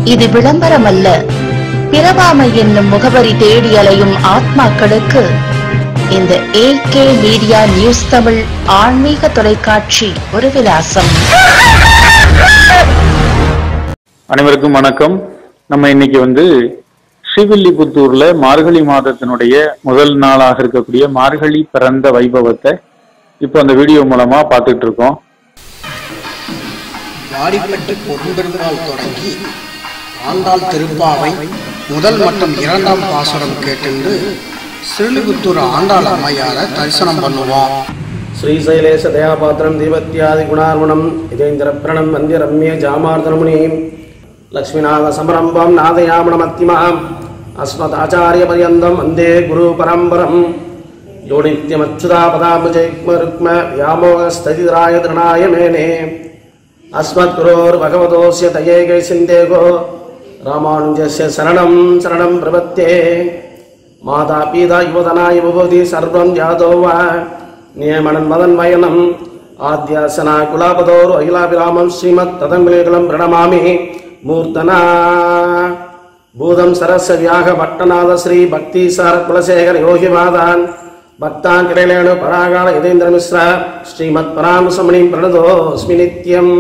இது விளம்பரமல்ல பிரபாமை என்னும் முகவரி தேடி அலையும் ஆத்மாக்களுக்கு இந்த ஏகே மீடியா நியூஸ் தமிழ் ஆன்மீக தொலைக்காட்சி ஒரு விலாசம் அனைவருக்கும் வணக்கம் நம்ம இன்னைக்கு வந்து ஸ்ரீவில்லிபுத்தூர்ல மார்கழி மாதத்தினுடைய முதல் நாளாக இருக்கக்கூடிய மார்கழி பிறந்த வைபவத்தை இப்போ அந்த வீடியோ மூலமா பார்த்துட்டு இருக்கோம் வாடிப்பட்டி பொரும்பெருமாள் தொடங்கி ஆண்டாள் திருப்பாவை முதல் மற்றும் இரண்டாம் பாசுரம் கேட்டு ஸ்ரீலிபுத்தூர் ஆண்டாள் அம்மையாரை தரிசனம் பண்ணுவோம் శ్రీశైలేశ దయాపాత్రం దీవత్యాది గుణార్మణం ఇదేంద్ర ప్రణం వంద్య రమ్య జామార్దనముని లక్ష్మీనాథ సమరంభం నాదయామణమత్తిమాం అస్మదాచార్య పర్యంతం వందే గురు పరంపరం యో నిత్యమచ్యుతా పదాంబుజైక్మ రుక్మ వ్యామోహస్థితిరాయ తృణాయ మేనే अस्मद्गुरोर्भगवतोऽस्य दयेकै सिन्देगो रामानुजस्य शरणं शरणं प्रपत्ये माता पीता युवतनाय भवति सर्वं जातो वा नियमनं मदन्वयनम् आद्यासना कुलापतोरु अखिलाभिरामं श्रीमत्तदङ्गुलेकलं प्रणमामि मूर्तना भूतं सरस्य व्याघपट्टनाथ श्री भक्तिसार कुलशेखर योगिवादान् भक्ताङ्किरेणु परागाळ यतीन्द्रमिश्र श्रीमत्परामसमणिं प्रणतोऽस्मि नित्यम्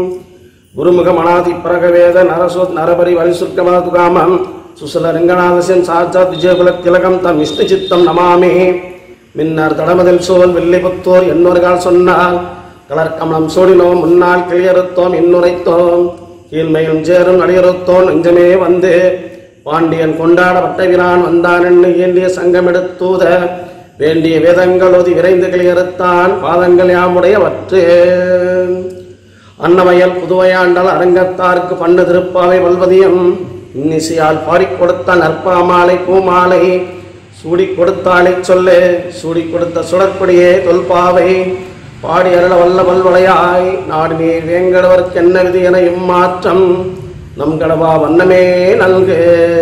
गुरुमुखमणातिप्रकवेद नरसो नरपरिवरिसुर्गमातुकामं சுசலரங்கநாதசன் சாட்சாத் விஜயகுலத்திலகம் தம் விஷ்ணுச்சித்தம் நமாமி மின்னர் தடமதில் சோல் வில்லிபுத்தோர் என்னொருகால் சொன்னால் கலர்கமலம் சோடினோம் முன்னால் கிளியறுத்தோம் இன்னுரைத்தோம் கீழ்மையும் சேரும் அடியறுத்தோம் நெஞ்சமே வந்து பாண்டியன் கொண்டாட வட்டவிரான் வந்தான் என்று ஏந்திய சங்கமெடுத்தூத வேண்டிய வேதங்கள் ஓதி விரைந்து கிளியறுத்தான் பாதங்கள் யாமுடையவற்று அன்னவயல் புதுவையாண்டல் அரங்கத்தார்க்கு பண்ணு திருப்பாவை வல்வதியம் இன்னிசையால் பாடிக் கொடுத்த நற்பாமாலை பூமாலை சூடிக் கொடுத்தாளை சொல்லு சூடிக் கொடுத்த சுடற்கொடியே தொல்பாவை பாடி அருள வல்ல வல்வளையாய் நாடு நீர் வேங்கடவர்க்கு என்ன விதி என இம்மாற்றம் நம் கடவா வண்ணமே நல்கு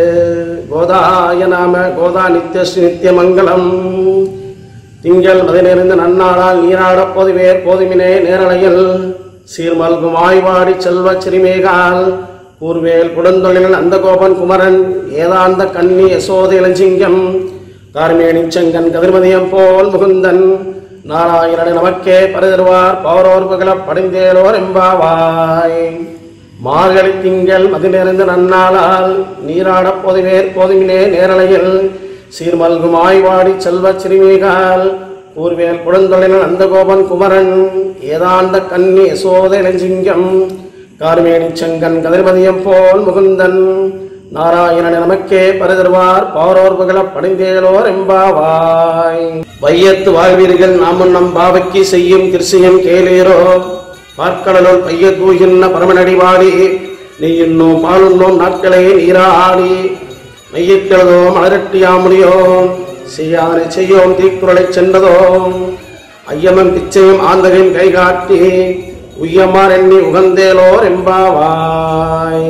கோதாய நாம கோதா நித்யஸ்ரீ நித்தியமங்கலம் திங்கள் மதி நிறைந்த நன்னாளால் நீராடப் போதுவேர் போதுமினே நேரலையில் சீர்மல்கும் ஆய்வாடி செல்வச் சிறுமேகால் கூர்வேல் குடந்தொழில் நந்தகோபன் குமரன் ஏதாந்த கன்னி யசோதை இளஞ்சிங்கம் கார்மேனி செங்கன் கதிர்மதியம் போல் முகுந்தன் நாராயணனை நமக்கே பருதருவார் பௌரோர் புகழ படிந்தேலோர் எம்பாவாய் மார்கழி திங்கள் மதி நிறைந்த நன்னாளால் நீராடப் போதுவேர் போதுமினே நேரலையில் சீர்மல்கும் ஆய்வாடி செல்வச் சிறுமிகால் கூர்வேல் குடந்தொழில் நந்தகோபன் குமரன் ஏதாந்த கன்னி யசோத இளஞ்சிங்கம் கார்மேனி செங்கன் கதிர்மதியம் போல் முகுந்தன் நாராயணன் நமக்கே பருதருவார் பாரோர் புகழ பணிந்தேலோர் எம்பாவாய் வையத்து வாழ்வீர்கள் நாமும் நம் பாவைக்கு செய்யும் கிருஷியம் கேளீரோ பார்க்கடலுள் பைய தூகின்ற பரமனடி வாடி நீ இன்னும் பாலுண்ணோம் நாட்களே நீராடி மெய்யக்கிழதோ மலரட்டியாமுடியோ செய்யாதனை செய்யோம் தீக்குறளைச் சென்றதோம் ஐயமன் பிச்சையும் ஆந்தகையும் கை காட்டி உய்யமார் எண்ணி உகந்தேலோர் எம்பாவாய்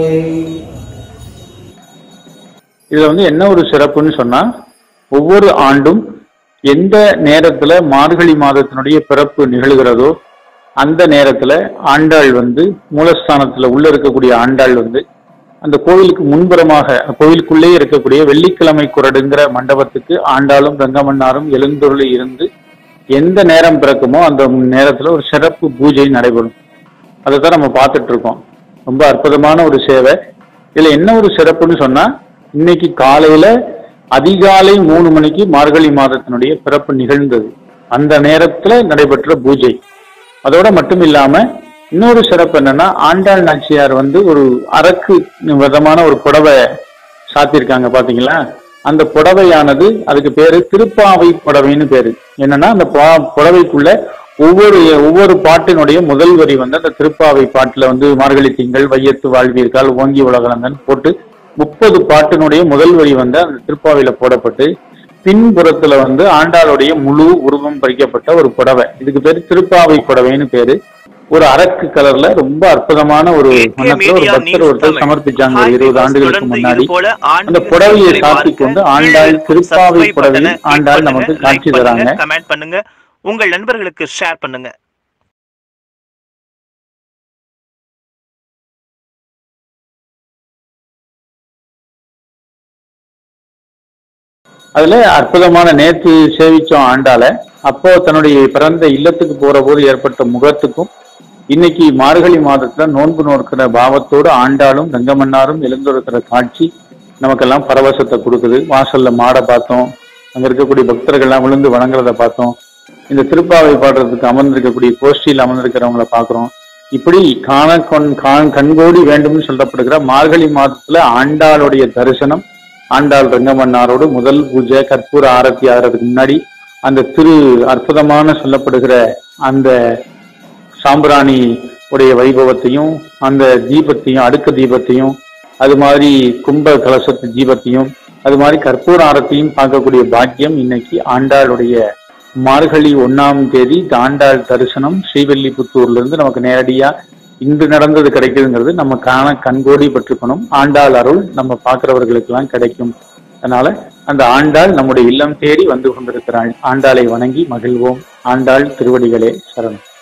இதுல வந்து என்ன ஒரு சிறப்புன்னு சொன்னா ஒவ்வொரு ஆண்டும் எந்த நேரத்துல மார்கழி மாதத்தினுடைய பிறப்பு நிகழ்கிறதோ அந்த நேரத்துல ஆண்டாள் வந்து மூலஸ்தானத்துல உள்ள இருக்கக்கூடிய ஆண்டாள் வந்து அந்த கோவிலுக்கு முன்புறமாக கோவிலுக்குள்ளே இருக்கக்கூடிய வெள்ளிக்கிழமை குரடுங்கிற மண்டபத்துக்கு ஆண்டாளும் ரங்கமன்னாரும் எழுந்தொருளி இருந்து எந்த நேரம் பிறக்குமோ அந்த நேரத்துல ஒரு சிறப்பு பூஜை நடைபெறும் அதை தான் நம்ம பார்த்துட்டு இருக்கோம் ரொம்ப அற்புதமான ஒரு சேவை இதுல என்ன ஒரு சிறப்புன்னு சொன்னா இன்னைக்கு காலையில அதிகாலை மூணு மணிக்கு மார்கழி மாதத்தினுடைய பிறப்பு நிகழ்ந்தது அந்த நேரத்துல நடைபெற்ற பூஜை அதோட மட்டும் இல்லாம இன்னொரு சிறப்பு என்னன்னா ஆண்டாள் நாச்சியார் வந்து ஒரு அரக்கு விதமான ஒரு புடவை சாத்தியிருக்காங்க பாத்தீங்களா அந்த புடவையானது அதுக்கு பேரு திருப்பாவை புடவைன்னு பேரு என்னன்னா அந்த புடா- புடவைக்குள்ள ஒவ்வொரு ஒவ்வொரு பாட்டினுடைய முதல் வரி வந்து அந்த திருப்பாவை பாட்டுல வந்து மார்கழி திங்கள் வையத்து வாழ்வீர்கள் ஓங்கி உலகளந்தன் போட்டு முப்பது பாட்டினுடைய முதல் வரி வந்து அந்த திருப்பாவையில போடப்பட்டு பின்புறத்துல வந்து ஆண்டாளுடைய முழு உருவம் பறிக்கப்பட்ட ஒரு புடவை இதுக்கு பேரு திருப்பாவை புடவைன்னு பேரு ஒரு அரக்கு கலர்ல ரொம்ப அற்புதமான ஒரு வண்ணத்துல ஒரு பக்தர் ஒருத்தர் சமர்ப்பிச்சாங்க ஒரு இருபது ஆண்டுகளுக்கு முன்னாடி அந்த புடவையை சாத்தி கொண்டு ஆண்டாள் திருப்பாவை புடவையில் ஆண்டாள் நமக்கு காட்சி தராங்க கமெண்ட் பண்ணுங்க உங்கள் நண்பர்களுக்கு ஷேர் பண்ணுங்க அதுல அற்புதமான நேற்று சேவிச்சோம் ஆண்டால அப்போ தன்னுடைய பிறந்த இல்லத்துக்கு போற போது ஏற்பட்ட முகத்துக்கும் இன்னைக்கு மார்கழி மாதத்துல நோன்பு நோக்கிற பாவத்தோடு ஆண்டாளும் ரங்கமன்னாரும் எழுந்திருக்கிற காட்சி நமக்கெல்லாம் பரவசத்தை கொடுக்குது வாசல்ல மாடை பார்த்தோம் அங்க இருக்கக்கூடிய பக்தர்கள்லாம் விழுந்து வணங்குறத பார்த்தோம் இந்த திருப்பாவை பாடுறதுக்கு அமர்ந்திருக்கக்கூடிய கோஷ்டியில் அமர்ந்திருக்கிறவங்கள பார்க்கிறோம் இப்படி காண கொண் காண் கண்கோடி வேண்டும்னு சொல்லப்படுகிற மார்கழி மாதத்துல ஆண்டாளுடைய தரிசனம் ஆண்டாள் ரங்கமன்னாரோடு முதல் பூஜை கற்பூர ஆரத்தி ஆகிறதுக்கு முன்னாடி அந்த திரு அற்புதமான சொல்லப்படுகிற அந்த சாம்பிராணி உடைய வைபவத்தையும் அந்த தீபத்தையும் அடுக்க தீபத்தையும் அது மாதிரி கும்ப கலசத்து தீபத்தையும் அது மாதிரி கற்பூர ஆரத்தையும் பார்க்கக்கூடிய பாக்கியம் இன்னைக்கு ஆண்டாளுடைய மார்கழி ஒண்ணாம் தேதி இந்த ஆண்டாள் தரிசனம் ஸ்ரீவில்லிபுத்தூர்ல இருந்து நமக்கு நேரடியா இன்று நடந்தது கிடைக்குதுங்கிறது நம்ம காண கண்கோடி பற்றுக்கணும் ஆண்டாள் அருள் நம்ம பார்க்கிறவர்களுக்கு எல்லாம் கிடைக்கும் அதனால அந்த ஆண்டாள் நம்முடைய இல்லம் தேடி வந்து கொண்டிருக்கிறாள் ஆண்டாளை வணங்கி மகிழ்வோம் ஆண்டாள் திருவடிகளே சரணம்